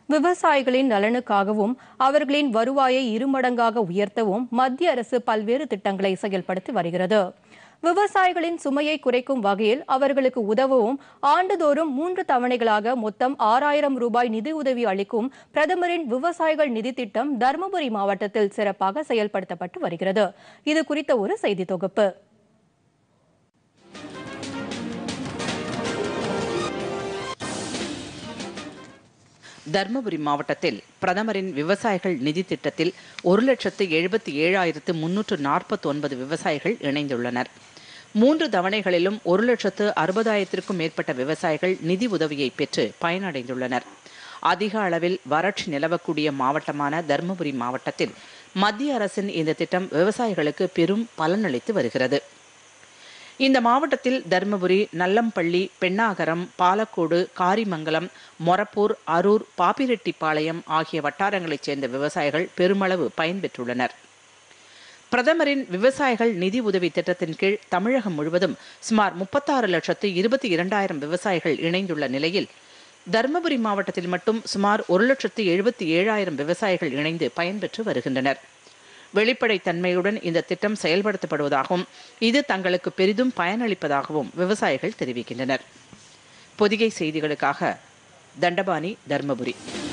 விவசாயிகளின் நலனுக்காகவும் அவர்களின் வருவாயை இருமடங்காக உயர்த்தவும் மத்திய அரசு பல்வேறு திட்டங்களை செயல்படுத்தி வருகிறது விவசாயிகளின் சுமையை குறைக்கும் வகையில் அவர்களுக்கு உதவவும் ஆண்டுதோறும் மூன்று தவணைகளாக மொத்தம் ஆறாயிரம் ரூபாய் நிதியுதவி அளிக்கும் பிரதமரின் விவசாயிகள் நிதி திட்டம் தருமபுரி மாவட்டத்தில் சிறப்பாக செயல்படுத்தப்பட்டு வருகிறது இது குறித்த ஒரு செய்தி தொகுப்பு தர்மபுரி மாவட்டத்தில் பிரதமரின் விவசாயிகள் நிதி திட்டத்தில் ஒரு லட்சத்து எழுபத்தி ஏழாயிரத்து முன்னூற்று நாற்பத்தி ஒன்பது விவசாயிகள் இணைந்துள்ளனர் மூன்று தவணைகளிலும் ஒரு லட்சத்து அறுபதாயிரத்திற்கும் மேற்பட்ட விவசாயிகள் நிதி உதவியை பெற்று பயனடைந்துள்ளனர் அதிக அளவில் வறட்சி நிலவக்கூடிய மாவட்டமான தர்மபுரி மாவட்டத்தில் மத்திய அரசின் இந்த திட்டம் விவசாயிகளுக்கு பெரும் பலனளித்து வருகிறது இந்த மாவட்டத்தில் தருமபுரி நல்லம்பள்ளி பெண்ணாகரம் பாலக்கோடு காரிமங்கலம் மொரப்பூர் அரூர் பாப்பிரெட்டிப்பாளையம் ஆகிய வட்டாரங்களைச் சேர்ந்த விவசாயிகள் பெருமளவு பயன்பெற்றுள்ளனர் பிரதமரின் விவசாயிகள் நிதி உதவி திட்டத்தின் கீழ் தமிழகம் முழுவதும் சுமார் முப்பத்தாறு லட்சத்து இருபத்தி இரண்டாயிரம் விவசாயிகள் இணைந்துள்ள நிலையில் தருமபுரி மாவட்டத்தில் மட்டும் சுமார் ஒரு லட்சத்து எழுபத்தி ஏழாயிரம் விவசாயிகள் இணைந்து பயன்பெற்று வருகின்றனர் வெளிப்படைத்தன்மையுடன் இந்த திட்டம் செயல்படுத்தப்படுவதாகவும் இது தங்களுக்கு பெரிதும் பயனளிப்பதாகவும் விவசாயிகள் தெரிவிக்கின்றனர் பொதிகை செய்திகளுக்காக தண்டபாணி தர்மபுரி